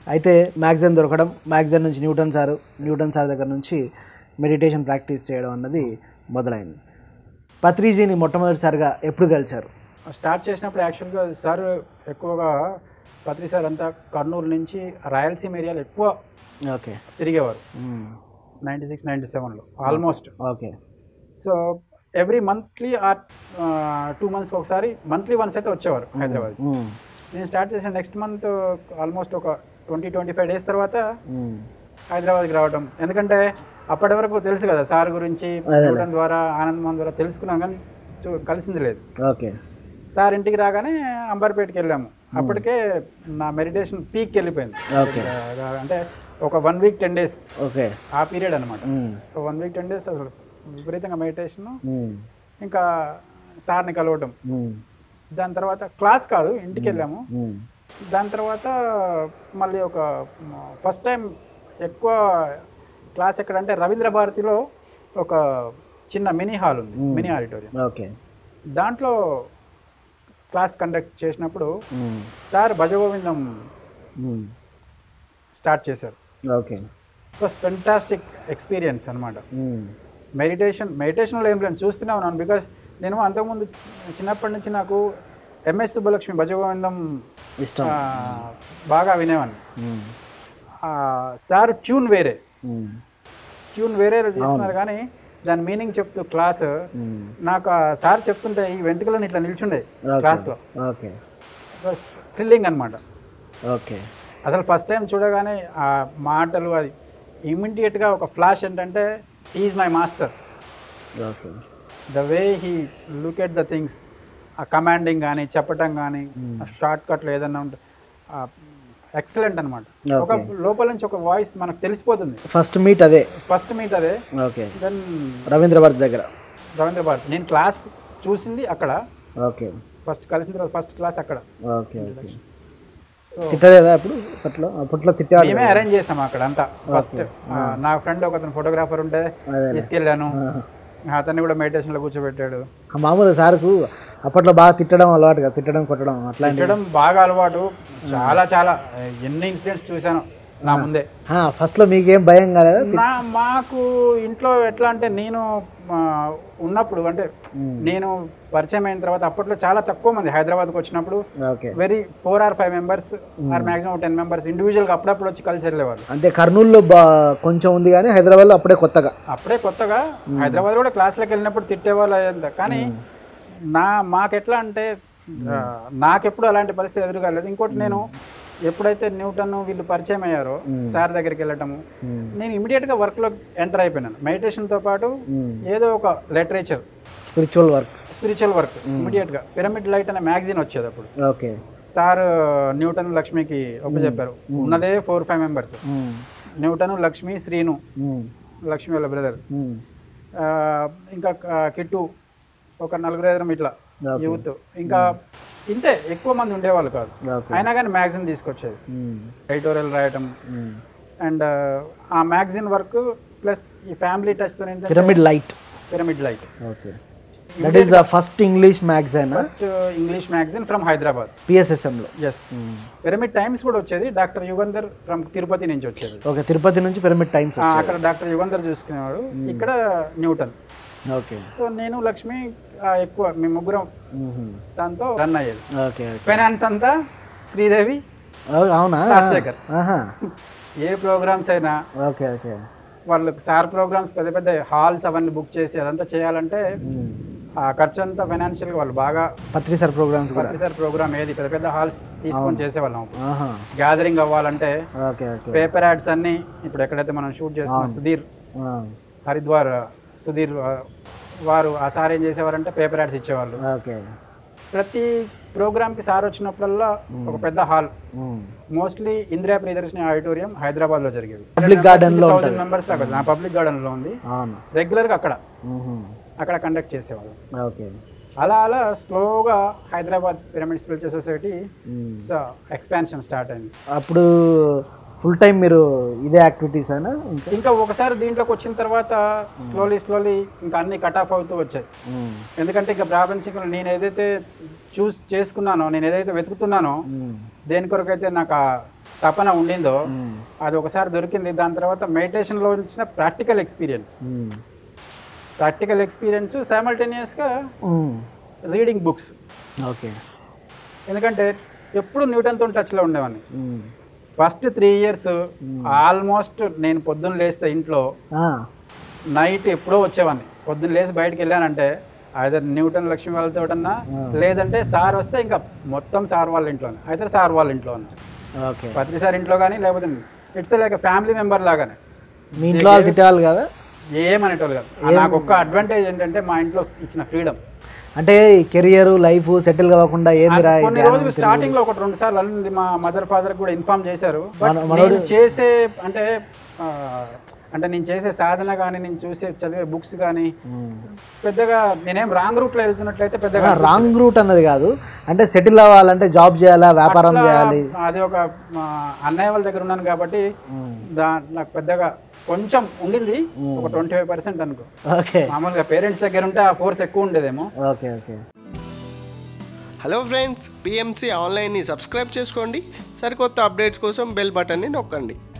అయితే మ్యాగజైన్ దొరకడం మ్యాగజైన్ నుంచి న్యూటన్ సార్ న్యూటన్ సార్ దగ్గర నుంచి మెడిటేషన్ ప్రాక్టీస్ చేయడం అన్నది మొదలైంది పత్రిజీని మొట్టమొదటిసారిగా ఎప్పుడు కలిశారు స్టార్ట్ చేసినప్పుడు యాక్చువల్గా సార్ ఎక్కువగా పత్రి సార్ అంతా కర్నూలు నుంచి రాయలసీమ ఏరియాలో ఎక్కువ ఓకే తిరిగేవారు నైంటీ సిక్స్ నైంటీ సెవెన్లో almost okay so every monthly or two మంత్స్కి ఒకసారి మంత్లీ వన్స్ అయితే వచ్చేవారు హైదరాబాద్ నేను స్టార్ట్ చేసిన నెక్స్ట్ మంత్ ఆల్మోస్ట్ ఒక ట్వంటీ ట్వంటీ ఫైవ్ డేస్ తర్వాత హైదరాబాద్కి రావడం ఎందుకంటే అప్పటి వరకు తెలుసు కదా సార్ గురించి చూడడం ద్వారా ఆనందం ద్వారా తెలుసుకున్నాం కానీ చూ- కలిసింది లేదు ఓకే సార్ ఇంటికి రాగానే అంబర్పేటకి వెళ్ళాము అప్పటికే నా మెడిటేషన్ పీక్కి వెళ్ళిపోయింది ఓకే ఆ, అంటే ఒక one week ten days okay ఆ పీరియడ్ అనమాట వన్ వీక్ టెన్ డేస్ అసలు విపరీతంగా మెడిటేషన్ ఇంకా సార్ని కలవటం దాని తర్వాత క్లాస్ కాదు ఇంటికి వెళ్ళాము దాని తర్వాత మళ్ళీ ఒక ఫస్ట్ టైం ఎక్కువ క్లాస్ ఎక్కడంటే రవీంద్ర భారతిలో ఒక చిన్న మినీ హాల్ ఉంది మినీ ఆడిటోరియం ఓకే దాంట్లో క్లాస్ కండక్ట్ చేసినప్పుడు సార్ భజగోవిందం స్టార్ట్ చేశారు ఓకే వాస్ ఫెంటాస్టిక్ ఎక్స్పీరియన్స్ అనమాట మెడిటేషన్ మెడిటేషన్లో ఏం లేదు చూస్తూనే ఉన్నాను బికాస్ నేను అంతకుముందు చిన్నప్పటి నుంచి నాకు ఎంఎస్ సుబ్బలక్ష్మి భజగోవిందం ఇష్టం ఆ, బాగా వినేవాడిని ఆ, సార్ ట్యూన్ వేరే ట్యూన్ వేరే తీసుకున్నారు కానీ దాని మీనింగ్ చెప్తూ క్లాస్ నాకు ఆ సార్ చెప్తుంటే ఈ వెంట్రుకలను ఇట్లా నిల్చుండే క్లాస్లో ఓకే వాస్ థ్రిల్లింగ్ అనమాట ఓకే అసలు ఫస్ట్ టైం చూడగానే ఆ మాటలు అది ఇమీడియట్గా ఒక ఫ్లాష్ ఏంటంటే is my master okay the way he look at the things ఆ కమాండింగ్ కానీ చెప్పటం కానీ షార్ట్ కట్లు ఏదన్నా ఉంటే ఎక్సలెంట్ అనమాట ఒక లోపల నుంచి ఒక వాయిస్ మనకు తెలిసిపోతుంది ఫస్ట్ మీట్ అదే ఫస్ట్ మీట్ అదే ఓకే దెన్ రవీంద్ర భారతి దగ్గర రవీంద్ర భారతి నేను క్లాస్ చూసింది అక్కడ ఓకే ఫస్ట్ కలిసిన తర్వాత ఫస్ట్ క్లాస్ అక్కడ ఓకే ఓకే సో తిట్టలేదా అప్పుడు అప్పట్లో అప్పట్లో తిట్టాడు మేమే అరేంజ్ చేసాం అక్కడ అంతా ఫస్ట్ నా ఫ్రెండ్ ఒక అతను ఫోటోగ్రాఫర్ ఉంటే తీసుకెళ్ళాను అతన్ని కూడా మెడిటేషన్లో కూర్చోబెట్టాడు ఆ మామూలు సార్కు అప్పట్లో బాగా తిట్టడం అలవాటు కదా తిట్టడం కొట్టడం అట్లాంటి తిట్టడం బాగా అలవాటు చాలా చాలా ఎన్ని ఇన్సిడెంట్స్ చూశాను నా ముందే ఫస్ట్లో మీకేం భయం కాలేదా నా మాకు ఇంట్లో ఎట్లా అంటే నేను ఆ, ఉన్నప్పుడు అంటే నేను పరిచయం అయిన తర్వాత అప్పట్లో చాలా తక్కువ మంది హైదరాబాద్కి వచ్చినప్పుడు okay very four or five members or maximum ten members ఇండివిజువల్గా అప్పుడప్పుడు వచ్చి కలిసి వెళ్ళేవాళ్ళు అంటే కర్నూలులో బా కొంచెం ఉంది కానీ హైదరాబాద్లో అప్పుడే కొత్తగా అప్పుడే కొత్తగా హైదరాబాద్ కూడా క్లాస్లోకి వెళ్ళినప్పుడు తిట్టేవాళ్ళు అయ్యేంత కానీ నా మాకెట్లా అంటే ఆ, నాకెప్పుడు అలాంటి పరిస్థితి ఎదురు కాలేదు ఇంకోటి నేను ఎప్పుడైతే న్యూటన్ వీళ్ళు పరిచయం అయ్యారో సార్ దగ్గరికి వెళ్ళటము నేను ఇమీడియట్గా వర్క్లో ఎంటర్ అయిపోయినాను మెడిటేషన్తో పాటు ఏదో ఒక literature spiritual work spiritual work ఇమీడియట్గా పిరమిడ్ లైట్ అనే మ్యాగజైన్ వచ్చేది అప్పుడు ఓకే సార్ న్యూటన్ లక్ష్మికి చెప్పారు ఉన్నదే four five members Newton Lakshmi Srinu Lakshmi వాళ్ళ బ్రదర్ ఇంకా ఆ, కిట్టు ఒక నలుగురు ఐదుగురం ఇట్లా యూత్ ఇంకా ఇంతే ఎక్కువ మంది ఉండేవాళ్ళు కాదు ఓకే అయినా కానీ మ్యాగజిన్ తీసుకొచ్చేది ఎడిటోరియల్ రాయటం అండ్ ఆ మ్యాగజిన్ వర్క్ ప్లస్ ఈ ఫ్యామిలీ టచ్తో ఏంటంటే pyramid light pyramid light okay that is the first English magazine first English magazine from Hyderabad పిఎస్ఎస్ఎంలో ఎస్ పిరమిడ్ టైమ్స్ కూడా వచ్చేది డాక్టర్ యుగంధర్ ఫ్రమ్ తిరుపతి నుంచి వచ్చేది ఓకే తిరుపతి నుంచి పిరమిడ్ టైమ్స్ ఆ, అక్కడ డాక్టర్ యుగంధర్ చూసుకునేవాడు ఇక్కడ న్యూటన్ ఓకే సో నేను లక్ష్మి ఆ, ఎక్కువ మేము ముగ్గురం దాంతో రన్ అయ్యేది ఓకే ఓకే ఫైనాన్స్ అంతా శ్రీదేవి అవునా రాజశేఖర్ ఆహా ఏ ప్రోగ్రామ్స్ అయినా ఓకే ఓకే వాళ్ళు సార్ ప్రోగ్రామ్స్ పెద్ద పెద్ద హాల్స్ అవన్నీ బుక్ చేసి అదంతా చేయాలంటే ఆ ఖర్చు అంతా ఫైనాన్షియల్గా వాళ్ళు బాగా పత్రి సార్ ప్రోగ్రామ్స్ కూడా ప్రతి సార్ ప్రోగ్రామ్ ఏది పెద్ద పెద్ద హాల్స్ తీసుకొని చేసేవాళ్ళం అప్పుడు. ఆహా గ్యాదరింగ్ అవ్వాలంటే ఓకే ఓకే పేపర్ యాడ్స్ అన్ని ఇప్పుడు ఎక్కడైతే మనం షూట్ చేస్తున్నాం సుధీర్ ఆ, హరిద్వార్ సుధీర్ ఆ, వారు ఆ సార్ ఏం చేసేవారంటే పేపర్ యాడ్స్ ఇచ్చేవాళ్ళు ఓకే ప్రతి ప్రోగ్రామ్కి సార్ వచ్చినప్పుడల్లా ఒక పెద్ద hall um. Mostly Indira Priyadarshini auditorium హైదరాబాద్లో జరిగేది పబ్లిక్ గార్డెన్ లో థౌసండ్ మెంబర్స్ దాకా నా పబ్లిక్ గార్డెన్లో ఉంది అవును రెగ్యులర్గా అక్కడ ఉహుం. అక్కడ కండక్ట్ చేసేవాళ్ళం ఓకే అలా అలా స్లోగా Hyderabad pyramid spiritual society um. So expansion start అయింది అప్పుడు ఫుల్ టైం మీరు ఇదే యాక్టివిటీస్ అయినా ఇంకా ఇంకా ఒకసారి దీంట్లోకి వచ్చిన తర్వాత స్లోలీ స్లోలీ ఇంకా అన్ని కట్ ఆఫ్ అవుతూ వచ్చాయి మ్మ్. ఎందుకంటే ఇంకా ప్రాపంచికంలో నేను ఏదైతే చూస్ చేసుకున్నానో నేను ఏదైతే వెతుకుతున్నానో మ్మ్. దేని కొరకైతే నాకు ఆ తపన ఉండిందో అది ఒకసారి దొరికింది దాని తర్వాత మెడిటేషన్లో వచ్చిన practical experience hmm. Practical experience సైమల్టేనియస్గా మ్మ్. రీడింగ్ బుక్స్ ఓకే ఎందుకంటే ఎప్పుడు న్యూటన్తో టచ్లో ఉండేవాడిని hmm. First three years almost నేను పొద్దున్న లేస్తే ఇంట్లో ఆ. నైట్ ఎప్పుడో వచ్చేవాడిని పొద్దున్న లేచి బయటకు వెళ్ళానంటే అయితే న్యూటన్ లక్ష్మి వాళ్ళతోటన్నా లేదంటే సార్ వస్తే ఇంకా మొత్తం సార్ వాళ్ళ ఇంట్లోనే అయితే సార్ వాళ్ళ ఇంట్లో ఓకే పత్రి సార్ ఇంట్లో కానీ లేకపోతే ఇట్స్ లైక్ ఫ్యామిలీ మెంబర్ లాగానే మీ ఇంట్లో వాళ్ళు తిట్టేవాళ్ళు కదా ఏమనేటోళ్ళు కాదు ఆ నాకు ఒక్క అడ్వాంటేజ్ ఏంటంటే మా ఇంట్లో ఇచ్చిన ఫ్రీడమ్ అంటే కెరియర్ లైఫ్ సెటిల్ కాకుండా ఏందిరా ఈ కొన్ని ధ్యానం రోజులు స్టార్టింగ్ లో ఒకటి రెండు సార్లు అన్నది మా మదర్ ఫాదర్ కూడా ఇన్ఫార్మ్ చేశారు బట్ మన- నేను చేసే అంటే ఆ, అంటే నేను చేసే సాధన కానీ నేను చూసే చదివే బుక్స్ కానీ పెద్దగా నేనేం రాంగ్ రూట్ లో వెళ్తున్నట్లయితే పెద్దగా రాంగ్ రూట్ అన్నది కాదు అంటే సెటిల్ అవ్వాలంటే జాబ్ చేయాలా వ్యాపారం చేయాలి అది ఒక మా అన్నయ్య వాళ్ళ దగ్గర ఉన్నాను కాబట్టి దా నాకు పెద్దగా కొంచెం ఉండింది ఒక ట్వంటీ ఫైవ్ పర్సెంట్ అనుకో ఓకే మామూలుగా పేరెంట్స్ దగ్గర ఉంటే ఆ ఫోర్స్ ఎక్కువ ఉండేదేమో okay okay hello friends PMC ఆన్లైన్ని సబ్స్క్రైబ్ చేసుకోండి సరికొత్త అప్డేట్స్ కోసం బెల్ బటన్ని నొక్కండి